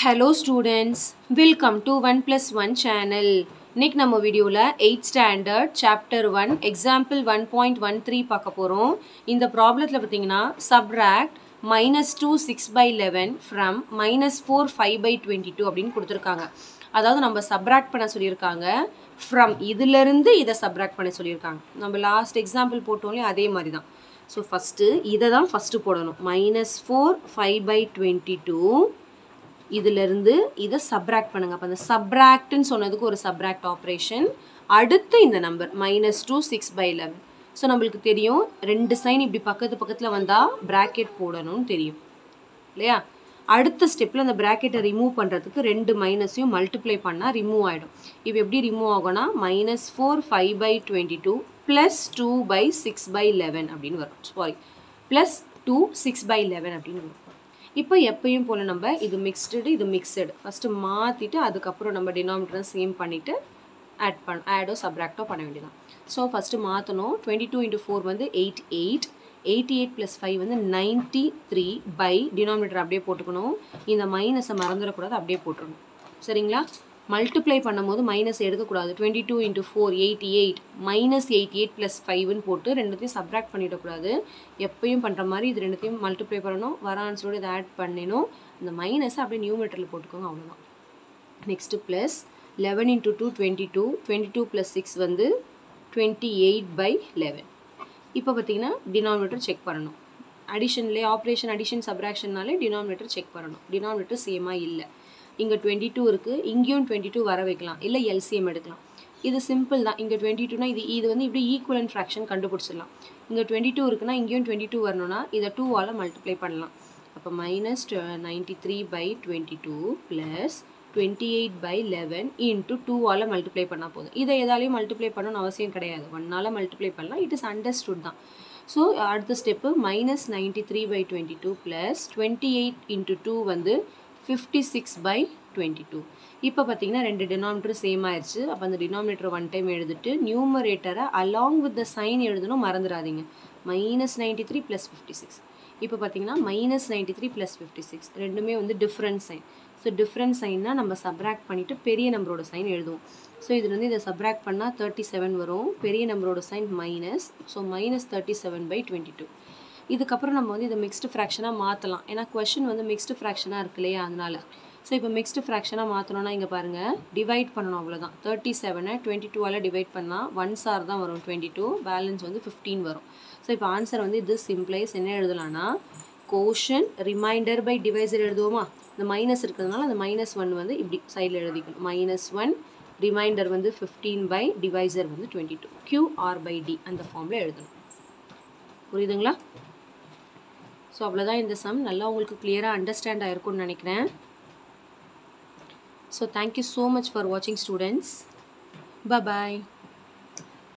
hello students welcome to one plus one channel இன்னைக்கு நம்ம வீடியோவில் eight standard chapter one example one point one three பார்க்க போகிறோம் இந்த ப்ராப்ளத்தில் பார்த்தீங்கன்னா subtract minus two six by eleven from minus four five by twenty two அப்படின்னு கொடுத்துருக்காங்க அதாவது நம்ம சப்ராக்ட் பண்ண சொல்லியிருக்காங்க ஃப்ரம் இதிலிருந்து இதை சப்ராக்ட் பண்ண சொல்லியிருக்காங்க நம்ம லாஸ்ட் எக்ஸாம்பிள் போட்டோம்லே அதே மாதிரி தான் ஸோ ஃபஸ்ட்டு இதை தான் ஃபஸ்ட்டு போடணும் minus four five by twenty two இதிலிருந்து இதை சப்ராக்ட் பண்ணுங்க அப்போ அந்த சப்ராக்ட்னு சொன்னதுக்கு ஒரு சப்ராக்ட் ஆப்ரேஷன் அடுத்து இந்த number minus two six by eleven so நம்மளுக்கு தெரியும் ரெண்டு சைன் இப்படி பக்கத்து பக்கத்தில் வந்தால் ப்ராக்கெட் போடணும்னு தெரியும் இல்லையா அடுத்த ஸ்டெப்பில் அந்த ப்ராக்கெட்டை ரிமூவ் பண்ணுறதுக்கு ரெண்டு மைனஸையும் மல்டிப்ளை பண்ணால் ரிமூவ் ஆகிடும் இப்போ எப்படி ரிமூவ் ஆகும்னா minus four five by twenty two plus two by six by eleven அப்படின்னு வரும் sorry plus two six by eleven அப்படின்னு வரும் இப்போ எப்பயும் போல் நம்ம இது மிக்ஸ்டு இது மிக்சடு ஃபஸ்ட்டு மாற்றிட்டு அதுக்கப்புறம் நம்ம டினாமினேட்டரை சேம் பண்ணிவிட்டு ஆட் பண் ஆடோ சப்ராக்டோ பண்ண வேண்டியதான் ஸோ ஃபஸ்ட்டு மாற்றணும் டுவெண்ட்டி டூ இன்ட்டு ஃபோர் வந்து eight eight eighty eight plus five வந்து நைன்ட்டி த்ரீ பை டினாமினேட்டர் அப்படியே போட்டுக்கணும் இந்த மைனஸை மறந்துடக்கூடாது அப்படியே போட்டுருணும் சரிங்களா மல்டிப்ளை பண்ணும்போது மைனஸ் எடுக்கக்கூடாது twenty two into four eighty eight minus eighty eight plus ஃபைவ்னு போட்டு ரெண்டுத்தையும் சப்ராக்ட் பண்ணிடக்கூடாது எப்பயும் பண்ணுற மாதிரி இது ரெண்டுத்தையும் மல்டிப்ளை பண்ணணும் வர ஆன்சரோடு இதை ஆட் பண்ணிடணும் இந்த மைனஸை அப்படியே நியூமீட்டரில் போட்டுக்கோங்க அவ்வளோதான் next plus eleven into two twenty two twenty two plus six வந்து டுவெண்ட்டி எயிட் பை லெவன் இப்போ பார்த்தீங்கன்னா டினாமினேட்டர் செக் பண்ணணும் அடிஷன்லேயே ஆப்ரேஷன் அடிஷன் சப்ராக்ஷன்னாலே டினாமினேட்டர் செக் பண்ணணும் டினாமினேட்டர் சேமாக இல்லை இங்கே டுவெண்ட்டி டூ இருக்குது இங்கேயும் டுவெண்ட்டி டூ வர வைக்கலாம் இல்லை எல்சிஎம் எடுக்கலாம் இது சிம்பிள் தான் இங்கே டுவெண்ட்டி டூனா இது இது வந்து இப்படி ஈக்குவலன் ஃப்ராக்ஷன் கண்டுபிடிச்சிடலாம் இங்கே டுவெண்ட்டி டூ இருக்குன்னா இங்கேயும் டுவெண்ட்டி டூ வரணும்னா இதை டூவால் மல்டிப்ளை பண்ணலாம் அப்போ minus ninety three by twenty two plus twenty eight by eleven into டூவால் மல்டிப்ளை பண்ணால் போதும் இதை எதாலையும் மல்டிப்ளை பண்ணணும்னு அவசியம் கிடையாது ஒன்னால் மல்டிப்ளை பண்ணலாம் இட் இஸ் அண்டர்ஸ்டுட் தான் ஸோ அடுத்த step minus ninety three by twenty two plus twenty eight into two வந்து fifty six by twenty two இப்போ பார்த்தீங்கன்னா ரெண்டு டினாமினேட்டர் சேம் ஆயிடுச்சு அப்போ அந்த டினாமினேட்டர் ஒன் டைம் எழுதிட்டு நியூமரேட்டரை அலாங் வித் த சைன் எழுதணும் மறந்துடாதீங்க minus ninety three plus fifty six இப்போ பார்த்தீங்கன்னா minus ninety three plus fifty six ரெண்டுமே வந்து டிஃப்ரெண்ட் சைன் ஸோ டிஃப்ரெண்ட் சைன்னா நம்ம சப்ராக்ட் பண்ணிவிட்டு பெரிய நம்பரோட சைன் எழுதுவோம் ஸோ இதில் வந்து இதை சப்ராக்ட் பண்ணால் தேர்ட்டி செவன் வரும் பெரிய நம்பரோட sign minus so minus thirty seven by twenty two இதுக்கப்புறம் நம்ம வந்து இதை மிக்ஸ்டு ஃப்ராக்ஷனாக மாற்றலாம் ஏன்னா கொஷின் வந்து மிக்ஸ்டு ஃப்ராக்ஷனாக இருக்கு இல்லையா அதனால் ஸோ இப்போ மிக்ஸ்டு ஃப்ராக்ஷனாக மாற்றணும்னா இங்கே பாருங்கள் டிவைட் பண்ணணும் அவ்வளோதான் தேர்ட்டி செவனை டுவெண்ட்டி டூவால் டிவைட் பண்ணால் ஒன் சார் தான் வரும் டுவெண்ட்டி டூ பேலன்ஸ் வந்து ஃபிஃப்டீன் வரும் ஸோ இப்போ ஆன்சர் வந்து இது சிம்ப்ளைஸ் என்ன எழுதலாம்னா கோஷன் ரிமைண்டர் பை டிவைசர் எழுதுவோமா இந்த மைனஸ் இருக்கிறதுனால அந்த மைனஸ் ஒன் வந்து இப்படி சைடில் எழுதிக்கணும் மைனஸ் ஒன் ரிமைண்டர் வந்து ஃபிஃப்டீன் பை டிவைசர் வந்து twenty two Q R by D அந்த ஃபார்மில் எழுதணும் புரியுதுங்களா ஸோ அவ்வளோதான் இந்த சம் நல்லா உங்களுக்கு கிளியராக அண்டர்ஸ்டாண்ட் ஆயிருக்கும்னு நினைக்கிறேன் so thank you so much for வாட்சிங் ஸ்டூடெண்ட்ஸ் பாய்